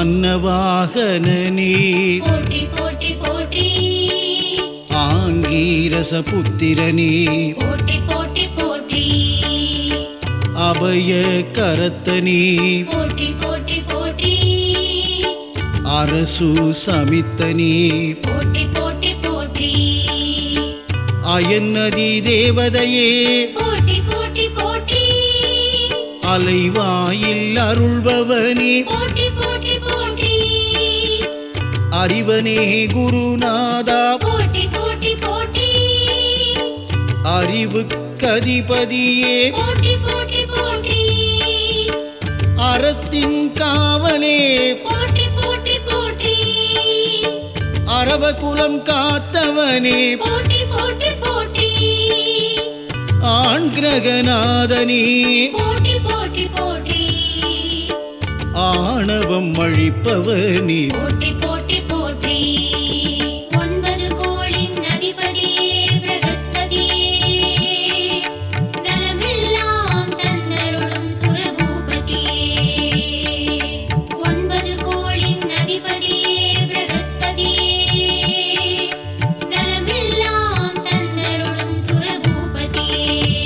அன்னவாகனனே போற்றி போற்றி போற்றி ஆங்கீரச புத்திரனே போற்றி போற்றி போற்றி அபய கரத்தனே போற்றி போற்றி போற்றி அரசு சமித்தனே போற்றி போற்றி போற்றி அயன்னதி தேவதையே போற்றி போற்றி போற்றி அலைவாயில் அருள்பவனே போற்றி போற்றி போற்றி அறிவனே குருநாதா போற்றி போற்றி போற்றி அறிவு கதிபதியே போற்றி போற்றி போற்றி அறத்தின் காவலே போற்றி போற்றி போற்றி அரவகுலம் காத்தவனே போற்றி போற்றி போற்றி ஆண் கிரகநாதனே போற்றி போற்றி போற்றி ஆணவம் அழிப்பவனே போற்றி போற்றி போற்றி ஒன்பது கோளின் அதிபதியே பிரகஸ்பதியே நலமெல்லாம் தந்தருளும் சுரபூபதியே ஒன்பது கோளின் அதிபதியே பிரகஸ்பதியே நலமெல்லாம் தந்தருளும் சுரபூபதியே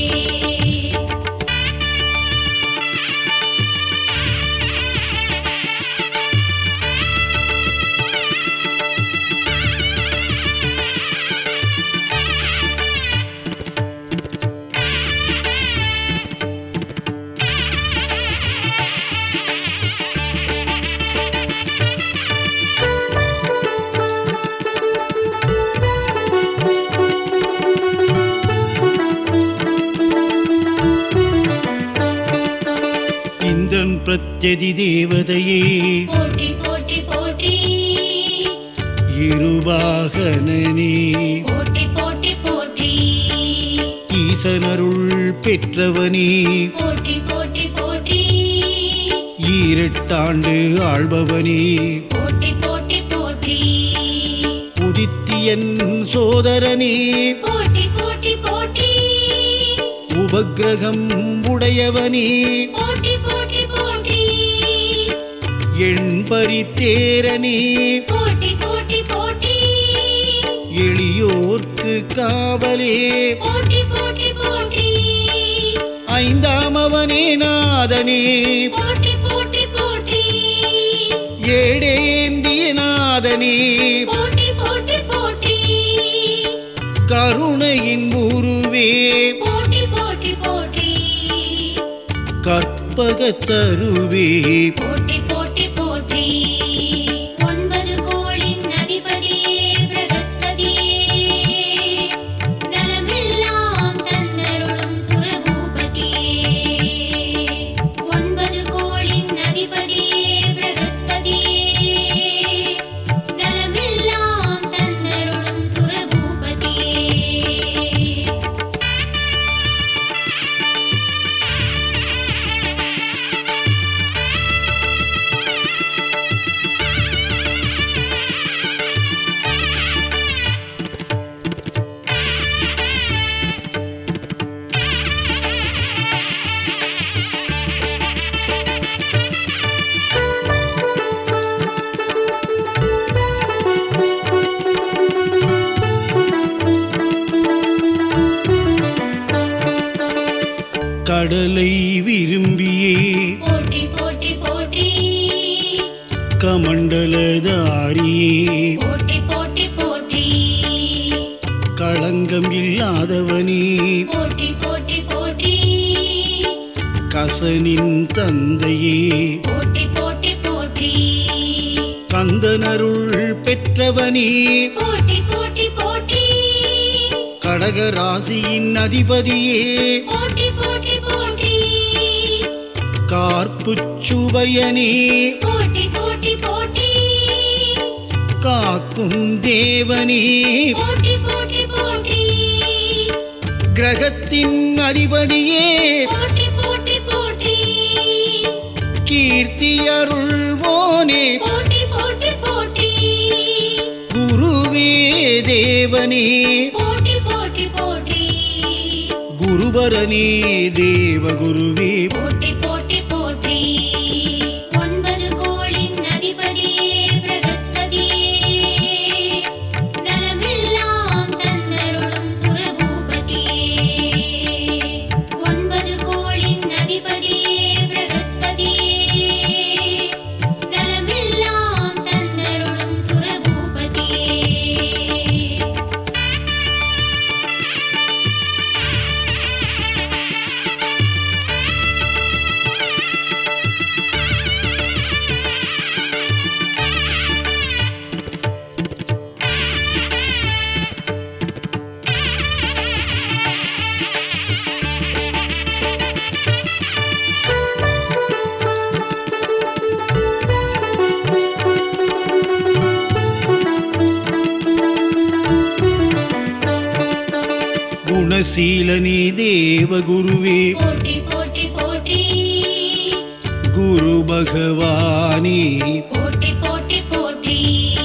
இந்திரன் பிரத்யதி தேவதையே போற்றி போற்றி போற்றி இருவாகனனே போற்றி போற்றி போற்றி ஈசனருள் பெற்றவனே போற்றி போற்றி போற்றி ஈரெட்டாண்டு ஆள்பவனே போற்றி போற்றி போற்றி உதித்தியன் சோதரனே போற்றி போற்றி போற்றி உபக்கிரகம் உடையவனே போற்றி போற்றி போற்றி எண்பரித்தேரனே போற்றி போற்றி போற்றி எளியோர்க்கு காவலே போற்றி போற்றி போற்றி ஐந்தாம் அவனே நாதனே போற்றி போற்றி போற்றி ஏடேந்திய நாதனே போற்றி போற்றி போற்றி கருணையின் குருவே போற்றி போற்றி போற்றி கற்பகத்தருவே போற்றி போற்றி போற்றி ஒன்பது கோளின் அதிபதியே பிரகஸ்பதியே நலமெல்லாம் தந்தருளும் சுரபூபதியே ஒன்பது கோளின் அதிபதியே பிரகஸ்பதியே நலமெல்லாம் தந்தருளும் சுரபூபதியே கடலை விரும்பியே போற்றி போற்றி போற்றி கமண்டலதாரியே போற்றி போற்றி போற்றி களங்கம் இல்லாதவனே போற்றி போற்றி போற்றி கசனின் தந்தையே போற்றி போற்றி போற்றி கந்தனருள் பெற்றவனே போற்றி போற்றி போற்றி கடகராசியின் அதிபதியே போற்றி போற்றி போற்றி கார்ப்புச் சுவையனே போற்றி போற்றி போற்றி காக்கும் தேவனே போற்றி போற்றி போற்றி கிரகத்தின் அதிபதியே போற்றி போற்றி போற்றி கீர்த்தியருள்வோனே போற்றி போற்றி போற்றி குருவே தேவனே போற்றி போற்றி போற்றி குருபரனே தேவகுருவே போற்றி போற்றி போற்றி ஒன்பது கோளின் அதிபதி குணசீலனே தேவகுருவே போற்றி போற்றி போற்றி குரு பகவானே போற்றி போற்றி போற்றி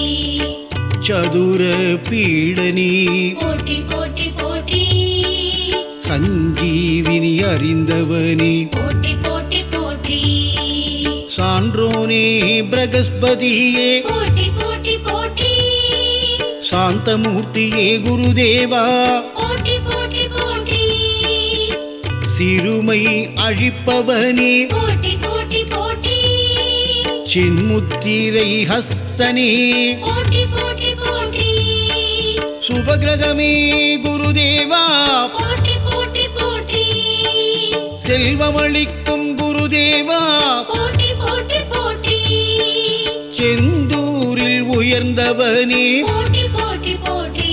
சதுர பீடனே போற்றி போற்றி போற்றி சஞ்சீவினி அறிந்தவனே போற்றி போற்றி போற்றி சான்றோனே பிரகஸ்பதியே போற்றி போற்றி போற்றி சாந்தமூர்த்தியே குருதேவா போற்றி போற்றி போற்றி சிறுமை அழிப்பவனே போற்றி போற்றி போற்றி சின்முத்திரை ஹஸ்தனே போற்றி போற்றி போற்றி சுபகிரகமே குருதேவா போற்றி போற்றி போற்றி செல்வமளிக்கும் குருதேவா போற்றி போற்றி போற்றி செந்தூரில் உயர்ந்தவனே போற்றி போற்றி போற்றி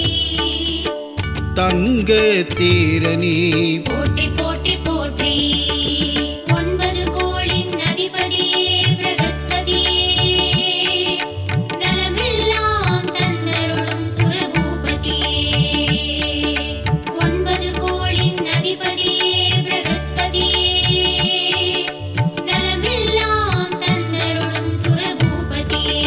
தங்க தேரனே போற்றி போற்றி போற்றி ஒன்பது கோளின் அதிபதியே பிரகஸ்பதியே நலமெல்லாம் தந்தருளும் சுரபூபதியே ஒன்பது கோளின் அதிபதியே பிரகஸ்பதியே நலமெல்லாம் தந்தருளும் சுரபூபதியே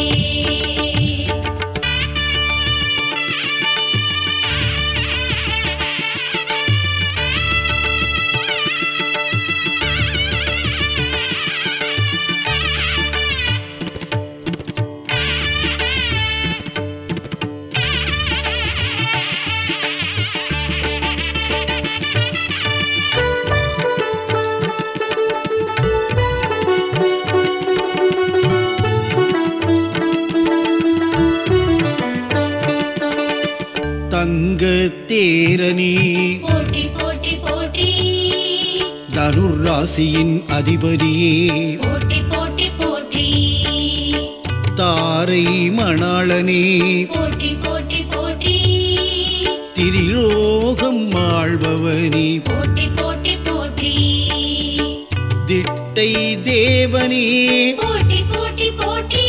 தங்க தேரனே போற்றி போற்றி போற்றி தனுராசியின் அதிபதியே போற்றி போற்றி போற்றி தாரை மணாளனே போற்றி போற்றி போற்றி திரிலோகம் ஆள்பவனே போற்றி போற்றி போற்றி திட்டை தேவனே போற்றி போற்றி போற்றி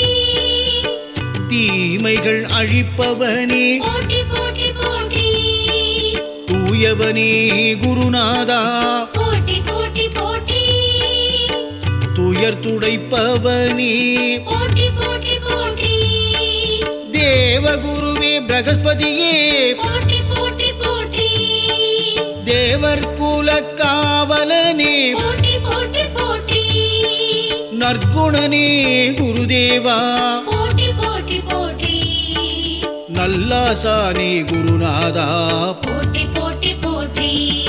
தீமைகள் அழிப்பவனே போற்றி போற்றி போற்றி தூயவனே குருநாதா போற்றி போற்றி போற்றி துயர் துடைப்பவனே போற்றி போற்றி போற்றி தேவகுருவே பிரகஸ்பதியே போற்றி போற்றி போற்றி தேவர் குல காவலனே போற்றி போற்றி போற்றி நற்குணனே குருதேவா போற்றி போற்றி போற்றி நல்லாசானே குருநாதா போற்றி போற்றி போற்றி